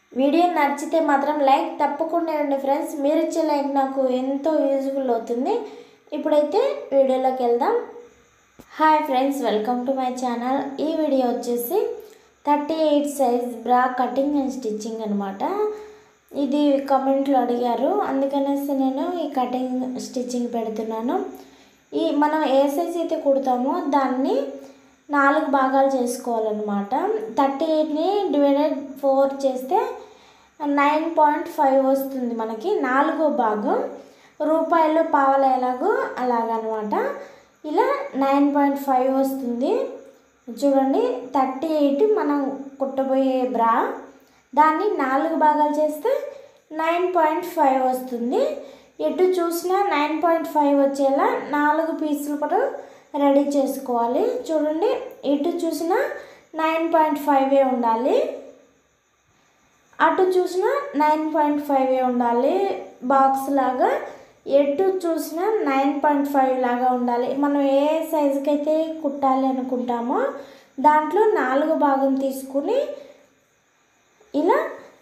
video నచ్చితే మాత్రం like తప్పకుండా ఇవ్వండి ఫ్రెండ్స్ మీరు ఇచ్చే లైక్ నాకు ఎంతో యూజ్ఫుల్ అవుతుంది ఇప్పుడైతే వీడియోలోకి వెళ్దాం hi friends welcome to my channel ఈ వీడియో వచ్చేసి thirty eight size bra cutting and stitching అనమాట ఇది కమెంట్లో అడిగారు అందుకనేసి నేను ఈ కటింగ్ స్టిచ్చింగ్ పెడుతున్నాను ఈ మనం ఏ సైజ్ అయితే కుడతామో దాన్ని నాలుగు భాగాలు చేసుకోవాలన్నమాట థర్టీ ఎయిట్ని డివైడెడ్ ఫోర్ చేస్తే నైన్ పాయింట్ ఫైవ్ వస్తుంది మనకి నాలుగో భాగం రూపాయలు పావల ఎలాగో అలాగనమాట ఇలా నైన్ పాయింట్ ఫైవ్ వస్తుంది చూడండి థర్టీ ఎయిట్ మనం కుట్టబోయే బ్రా దాన్ని నాలుగు భాగాలు చేస్తే నైన్ పాయింట్ ఫైవ్ వస్తుంది ఎటు చూసినా నైన్ పాయింట్ ఫైవ్ వచ్చేలా నాలుగు పీసులు కూడా రెడీ చేసుకోవాలి చూడండి ఎటు చూసినా నైన్ పాయింట్ ఫైవే ఉండాలి అటు చూసినా నైన్ పాయింట్ ఫైవే ఉండాలి బాక్స్ లాగా ఎటు చూసినా నైన్ పాయింట్ ఫైవ్ లాగా ఉండాలి మనం ఏ సైజుకి అయితే కుట్టాలి అనుకుంటామో దాంట్లో నాలుగు భాగం తీసుకుని ఇలా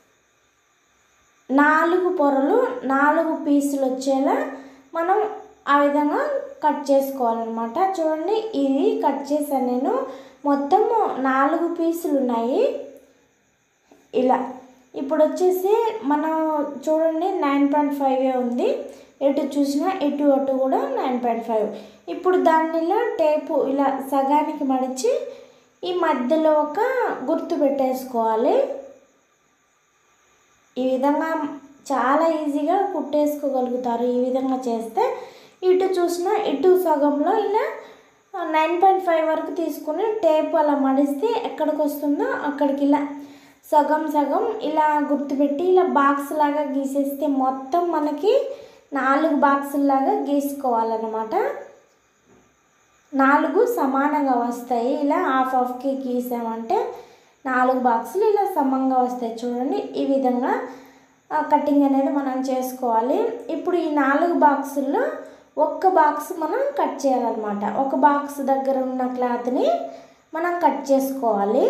నాలుగు పొరలు నాలుగు పీసులు వచ్చేలా మనం ఆ విధంగా కట్ చేసుకోవాలన్నమాట చూడండి ఇది కట్ చేశాను నేను మొత్తము నాలుగు పీసులు ఉన్నాయి ఇలా ఇప్పుడు వచ్చేసి మనం చూడండి నైన్ పాయింట్ ఫైవ్ ఉంది ఎటు చూసినా ఇటు అటు కూడా నైన్ పాయింట్ ఫైవ్ ఇప్పుడు దాన్ని ఇలా టేపు ఇలా సగానికి మడిచి ఈ మధ్యలో ఒక గుర్తు పెట్టేసుకోవాలి ఈ విధంగా చాలా ఈజీగా కుట్టేసుకోగలుగుతారు ఈ విధంగా చేస్తే ఇటు చూసినా ఇటు సగంలో ఇలా నైన్ పాయింట్ ఫైవ్ వరకు తీసుకుని టేప్ అలా మడిస్తే ఎక్కడికి వస్తుందో అక్కడికి ఇలా సగం సగం ఇలా గుర్తుపెట్టి ఇలా బాక్స్ లాగా గీసేస్తే మొత్తం మనకి నాలుగు బాక్సుల్లాగా గీసుకోవాలన్నమాట నాలుగు సమానంగా వస్తాయి ఇలా హాఫ్ హాఫ్కి గీసామంటే నాలుగు బాక్సులు ఇలా సమంగా వస్తాయి చూడండి ఈ విధంగా కటింగ్ అనేది మనం చేసుకోవాలి ఇప్పుడు ఈ నాలుగు బాక్సుల్లో ఒక్క బాక్స్ మనం కట్ చేయాలన్నమాట ఒక బాక్స్ దగ్గర ఉన్న క్లాత్ని మనం కట్ చేసుకోవాలి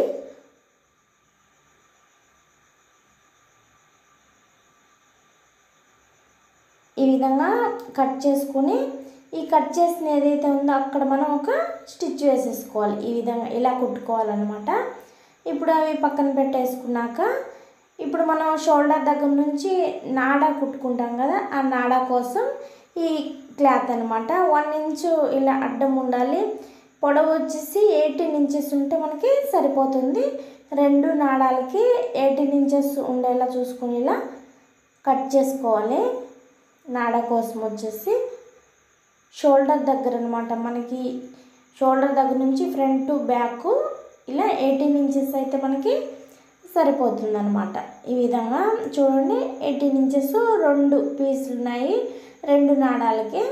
ఈ విధంగా కట్ చేసుకొని ఈ కట్ చేసిన ఏదైతే ఉందో అక్కడ మనం ఒక స్టిచ్ వేసేసుకోవాలి ఈ విధంగా ఇలా కుట్టుకోవాలన్నమాట ఇప్పుడు అవి పక్కన పెట్టేసుకున్నాక ఇప్పుడు మనం షోల్డర్ దగ్గర నుంచి నాడా కుట్టుకుంటాం కదా ఆ నాడా కోసం ఈ క్లాత్ అనమాట వన్ ఇంచు ఇలా అడ్డం ఉండాలి పొడవు వచ్చేసి ఎయిటీన్ ఇంచెస్ ఉంటే మనకి సరిపోతుంది రెండు నాడాలకి ఎయిటీన్ ఇంచెస్ ఉండేలా చూసుకుని ఇలా కట్ చేసుకోవాలి నాడ కోసం వచ్చేసి షోల్డర్ దగ్గర అనమాట మనకి షోల్డర్ దగ్గర నుంచి ఫ్రంట్ బ్యాక్ ఇలా ఎయిటీన్ ఇంచెస్ అయితే మనకి సరిపోతుంది అనమాట ఈ విధంగా చూడండి ఎయిటీన్ ఇంచెస్ రెండు పీసులు ఉన్నాయి రెండు నాడాలకి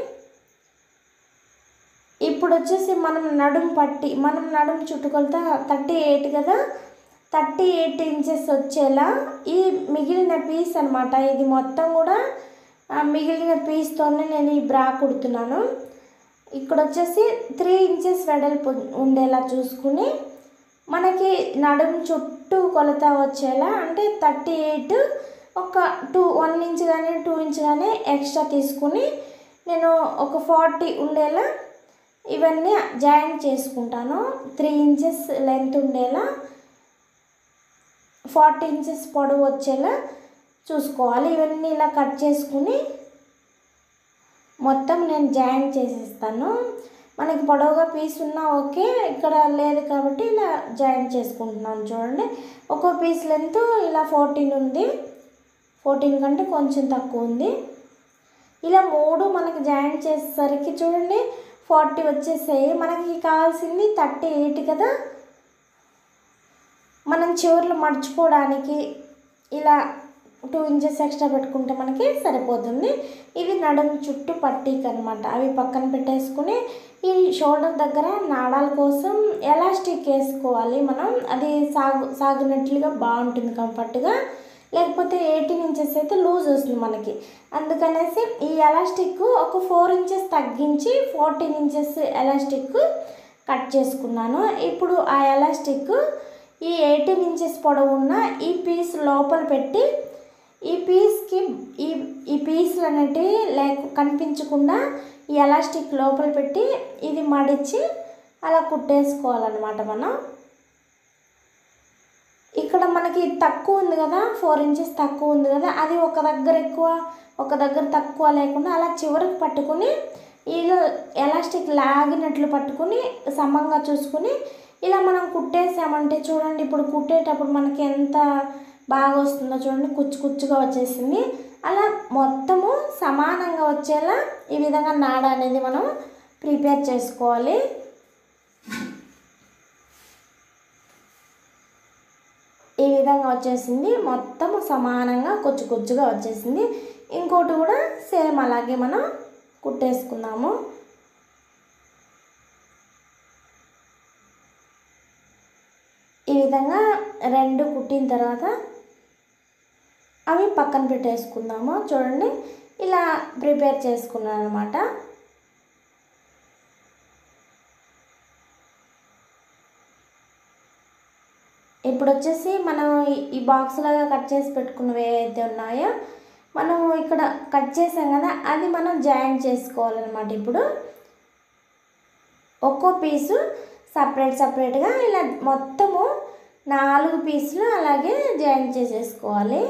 ఇప్పుడు వచ్చేసి మనం నడుం పట్టి మనం నడుం చుట్టుకొలత థర్టీ ఎయిట్ కదా థర్టీ ఎయిట్ ఇంచెస్ వచ్చేలా ఈ మిగిలిన పీస్ అనమాట ఇది మొత్తం కూడా మిగిలిన పీస్తోనే నేను ఈ బ్రా కుడుతున్నాను ఇక్కడ వచ్చేసి త్రీ ఇంచెస్ వెడల్పు ఉండేలా చూసుకుని మనకి నడుము చుట్టూ కొలత వచ్చేలా అంటే థర్టీ ఎయిట్ ఒక టూ వన్ ఇంచ్ కానీ టూ ఇంచ్ కానీ ఎక్స్ట్రా తీసుకుని నేను ఒక ఫార్టీ ఉండేలా ఇవన్నీ జాయింట్ చేసుకుంటాను త్రీ ఇంచెస్ లెంత్ ఉండేలా ఫార్టీ ఇంచెస్ పొడవు వచ్చేలా చూసుకోవాలి ఇవన్నీ ఇలా కట్ చేసుకుని మొత్తం నేను జాయింట్ చేసేస్తాను మనకి పొడవుగా పీస్ ఉన్నా ఓకే ఇక్కడ లేదు కాబట్టి ఇలా జాయింట్ చేసుకుంటున్నాను చూడండి ఒక్కో పీస్ లెంత్ ఇలా ఫోర్టీన్ ఉంది ఫోర్టీన్ కంటే కొంచెం తక్కువ ఉంది ఇలా మూడు మనకి జాయింట్ చేసేసరికి చూడండి ఫార్టీ వచ్చేసాయి మనకి కావాల్సింది థర్టీ ఎయిట్ కదా మనం చివర్లు మడుచుకోవడానికి ఇలా టూ ఇంచెస్ ఎక్స్ట్రా పెట్టుకుంటే మనకి సరిపోతుంది ఇది నడుము చుట్టూ పట్టీకి అనమాట అవి పక్కన పెట్టేసుకుని ఈ షోల్డర్ దగ్గర నాడాల కోసం ఎలాస్టిక్ వేసుకోవాలి మనం అది సాగు సాగినట్లుగా బాగుంటుంది కంఫర్ట్గా లేకపోతే ఎయిటీన్ ఇంచెస్ అయితే లూజ్ వస్తుంది మనకి అందుకనేసి ఈ ఎలాస్టిక్ ఒక ఫోర్ ఇంచెస్ తగ్గించి ఫోర్టీన్ ఇంచెస్ ఎలాస్టిక్ కట్ చేసుకున్నాను ఇప్పుడు ఆ ఎలాస్టిక్ ఈ ఎయిటీన్ ఇంచెస్ పొడవు ఉన్న ఈ పీస్ లోపల పెట్టి ఈ పీస్కి ఈ ఈ పీసులు అనేటివి లేక కనిపించకుండా ఈ ఎలాస్టిక్ లోపల పెట్టి ఇది మడిచి అలా కుట్టేసుకోవాలన్నమాట మనం ఇక్కడ మనకి తక్కువ ఉంది కదా ఫోర్ ఇంచెస్ తక్కువ ఉంది కదా అది ఒక దగ్గర ఎక్కువ ఒక దగ్గర తక్కువ లేకుండా అలా చివరికి పట్టుకుని ఇలా ఎలాస్టిక్ లాగినట్లు పట్టుకుని సమంగా చూసుకుని ఇలా మనం కుట్టేసామంటే చూడండి ఇప్పుడు కుట్టేటప్పుడు మనకి ఎంత బాగా వస్తుందో చూడండి కుచ్చు కుచ్చుగా వచ్చేసింది అలా మొత్తము సమానంగా వచ్చేలా ఈ విధంగా నాడ అనేది మనం ప్రిపేర్ చేసుకోవాలి ఈ విధంగా వచ్చేసింది మొత్తం సమానంగా కొచ్చు కొచ్చుగా వచ్చేసింది ఇంకోటి కూడా సేమ్ అలాగే మనం కుట్టేసుకుందాము ఈ విధంగా రెండు కుట్టిన తర్వాత అవి పక్కన పెట్టేసుకుందాము చూడండి ఇలా ప్రిపేర్ చేసుకున్నాను అనమాట ఇప్పుడు వచ్చేసి మనం ఈ- ఈ బాక్స్ లాగా కట్ చేసి పెట్టుకున్నవి ఏవైతే ఉన్నాయో మనం ఇక్కడ కట్ చేసాం కదా అది మనం జాయింట్ చేసుకోవాలన్నమాట ఇప్పుడు ఒక్కో పీసు సపరేట్ సపరేట్గా ఇలా మొత్తము నాలుగు పీసులు అలాగే జాయింట్ చేసేసుకోవాలి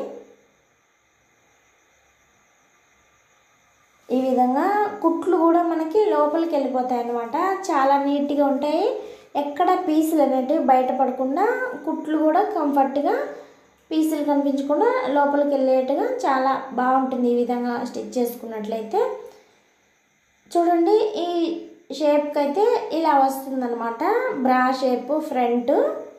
ఈ విధంగా కుట్లు కూడా మనకి లోపలికి వెళ్ళిపోతాయి అన్నమాట చాలా నీట్గా ఉంటాయి ఎక్కడ పీసులు అనేటివి బయటపడకుండా కుట్లు కూడా కంఫర్ట్గా పీసులు కనిపించకుండా లోపలికి వెళ్ళేట్టుగా చాలా బాగుంటుంది ఈ విధంగా స్టిచ్ చేసుకున్నట్లయితే చూడండి ఈ షేప్కి అయితే ఇలా వస్తుందన్నమాట బ్రా షేప్ ఫ్రంట్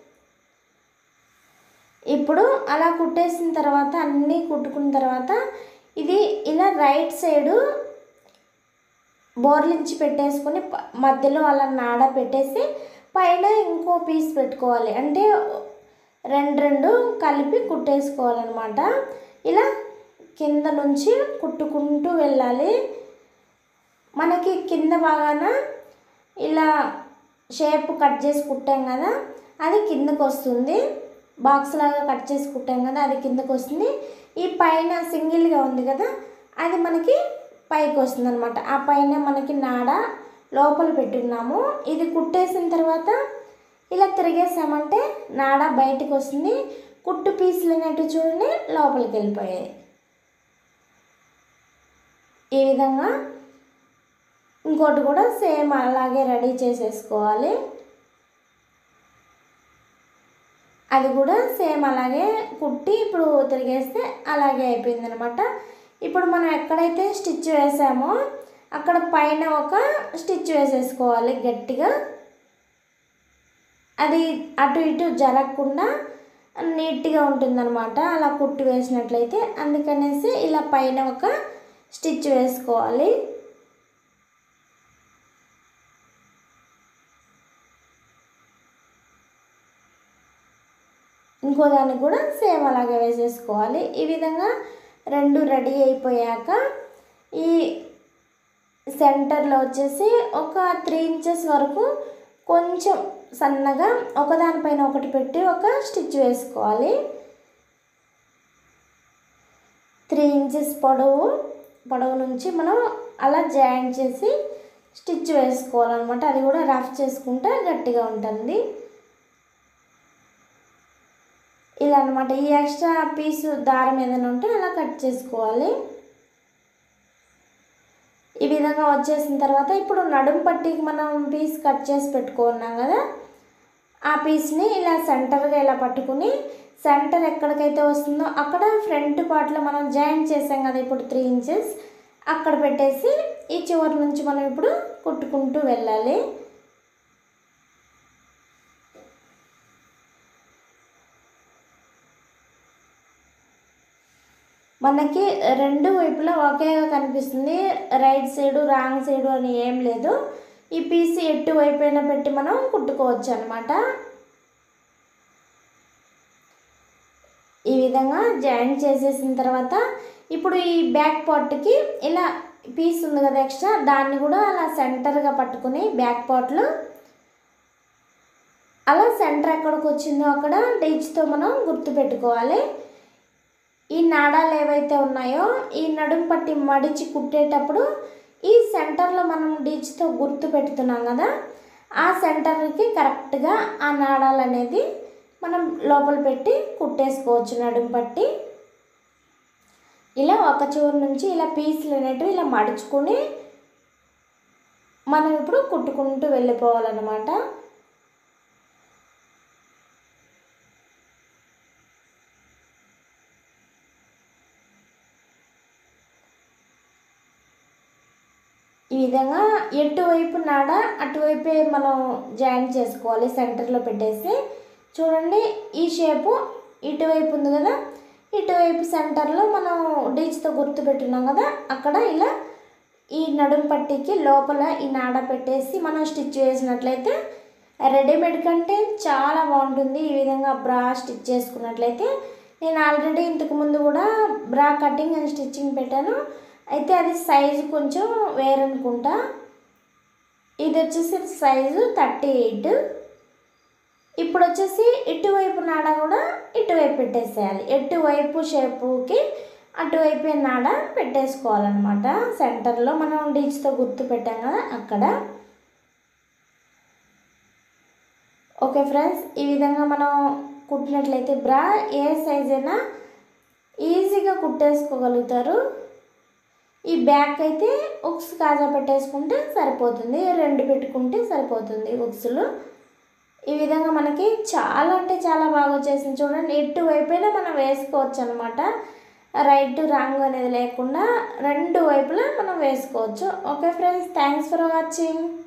ఇప్పుడు అలా కుట్టేసిన తర్వాత అన్నీ కుట్టుకున్న తర్వాత ఇది ఇలా రైట్ సైడు బోర్లించి పెట్టేసుకొని ప- మధ్యలో అలా నాడ పెట్టేసి పైన ఇంకో పీస్ పెట్టుకోవాలి అంటే రెండు రెండు కలిపి కుట్టేసుకోవాలన్నమాట ఇలా కింద నుంచి కుట్టుకుంటూ వెళ్ళాలి మనకి కింద భాగాన ఇలా షేప్ కట్ చేసి కుట్టాం కదా అది కిందకు వస్తుంది బాక్స్ లాగా కట్ చేసి కుట్టాం కదా అది కిందకు వస్తుంది ఈ పైన సింగిల్గా ఉంది కదా అది మనకి పైకి వస్తుంది అనమాట ఆ పైన మనకి నాడ లోపల పెట్టున్నాము ఇది కుట్టేసిన తర్వాత ఇలా తిరిగేసామంటే నాడ బయటకు వస్తుంది కుట్టు పీసులు అనేటివి చూడండి లోపలికి వెళ్ళిపోయాయి ఈ విధంగా ఇంకోటి కూడా సేమ్ అలాగే రెడీ చేసేసుకోవాలి అది కూడా సేమ్ అలాగే కుట్టి ఇప్పుడు తిరిగేస్తే అలాగే అయిపోయింది అనమాట ఇప్పుడు మనం ఎక్కడైతే స్టిచ్ వేసామో అక్కడ పైన ఒక స్టిచ్ వేసేసుకోవాలి గట్టిగా అది అటు ఇటు జరగకుండా నీట్గా ఉంటుందన్నమాట అలా కుట్టి వేసినట్లయితే అందుకనేసి ఇలా పైన ఒక స్టిచ్ వేసుకోవాలి ఇంకో దాన్ని కూడా సేమ్ అలాగే వేసేసుకోవాలి ఈ విధంగా రెండు రెడీ అయిపోయాక ఈ సెంటర్లో వచ్చేసి ఒక త్రీ ఇంచెస్ వరకు కొంచెం సన్నగా ఒకదానిపైన ఒకటి పెట్టి ఒక స్టిచ్ వేసుకోవాలి త్రీ ఇంచెస్ పొడవు పొడవు నుంచి మనం అలా జాయింట్ చేసి స్టిచ్ వేసుకోవాలన్నమాట అది కూడా రఫ్ చేసుకుంటే గట్టిగా ఉంటుంది ఇలా అనమాట ఈ ఎక్స్ట్రా పీసు దారం ఏదైనా ఉంటే అలా కట్ చేసుకోవాలి ఈ విధంగా వచ్చేసిన తర్వాత ఇప్పుడు నడుం పట్టీకి మనం పీస్ కట్ చేసి పెట్టుకున్నాం కదా ఆ పీస్ని ఇలా సెంటర్గా ఇలా పట్టుకుని సెంటర్ ఎక్కడికైతే వస్తుందో అక్కడ ఫ్రంట్ పార్ట్లో మనం జాయింట్ చేసాం కదా ఇప్పుడు త్రీ ఇంచెస్ అక్కడ పెట్టేసి ఈ చివరి నుంచి మనం ఇప్పుడు కుట్టుకుంటూ వెళ్ళాలి మనకి రెండు వైపులా ఒకేగా కనిపిస్తుంది రైట్ సైడు రాంగ్ సైడు అని ఏం లేదు ఈ పీస్ ఎటు వైపైనా పెట్టి మనం కుట్టుకోవచ్చు అనమాట ఈ విధంగా జాయింట్ చేసేసిన తర్వాత ఇప్పుడు ఈ బ్యాక్ పార్ట్కి ఇలా పీస్ ఉంది కదా ఎక్స్ట్రా దాన్ని కూడా అలా సెంటర్గా పట్టుకుని బ్యాక్ పార్ట్లో అలా సెంటర్ ఎక్కడికి వచ్చిందో అక్కడ డీచ్తో మనం గుర్తు పెట్టుకోవాలి ఈ నాడాలు ఏవైతే ఉన్నాయో ఈ నడుము పట్టి మడిచి కుట్టేటప్పుడు ఈ సెంటర్లో మనం డీచ్తో గుర్తు పెడుతున్నాం కదా ఆ సెంటర్కి కరెక్ట్గా ఆ నాడాలు అనేది మనం లోపల పెట్టి కుట్టేసుకోవచ్చు నడుము పట్టి ఇలా ఒక చివరి నుంచి ఇలా పీసులు అనేటివి ఇలా మడుచుకొని మనం ఇప్పుడు కుట్టుకుంటూ వెళ్ళిపోవాలన్నమాట ఈ విధంగా ఎటువైపు నాడ అటువైపే మనం జాయింట్ చేసుకోవాలి సెంటర్లో పెట్టేసి చూడండి ఈ షేపు ఇటువైపు ఉంది కదా ఇటువైపు సెంటర్లో మనం డీచ్తో గుర్తు పెట్టున్నాం కదా అక్కడ ఇలా ఈ నడుము పట్టీకి లోపల ఈ నాడ పెట్టేసి మనం స్టిచ్ వేసినట్లయితే రెడీమేడ్ కంటే చాలా బాగుంటుంది ఈ విధంగా బ్రా స్టిచ్ చేసుకున్నట్లయితే నేను ఆల్రెడీ ఇంతకు ముందు కూడా బ్రా కటింగ్ అండ్ స్టిచ్చింగ్ పెట్టాను అయితే అది సైజు కొంచెం వేరనుకుంటా ఇది వచ్చేసి సైజు థర్టీ ఎయిట్ ఇప్పుడు వచ్చేసి ఇటువైపు నాడ కూడా ఇటువైపు పెట్టేసేయాలి ఎటువైపు షేపుకి అటువైపు నాడ పెట్టేసుకోవాలన్నమాట సెంటర్లో మనం డీచ్తో గుర్తు పెట్టాం కదా అక్కడ ఓకే ఫ్రెండ్స్ ఈ విధంగా మనం కుట్టినట్లయితే బ్రా ఏ సైజ్ అయినా ఈజీగా కుట్టేసుకోగలుగుతారు ఈ బ్యాక్ అయితే ఉక్స్ కాజా పెట్టేసుకుంటే సరిపోతుంది రెండు పెట్టుకుంటే సరిపోతుంది ఉక్స్లు ఈ విధంగా మనకి చాలా అంటే చాలా బాగా వచ్చేసింది చూడండి ఎటు వైపుైనా మనం వేసుకోవచ్చు అనమాట రైట్ రాంగ్ అనేది లేకుండా రెండు వైపులా మనం వేసుకోవచ్చు okay friends thanks for watching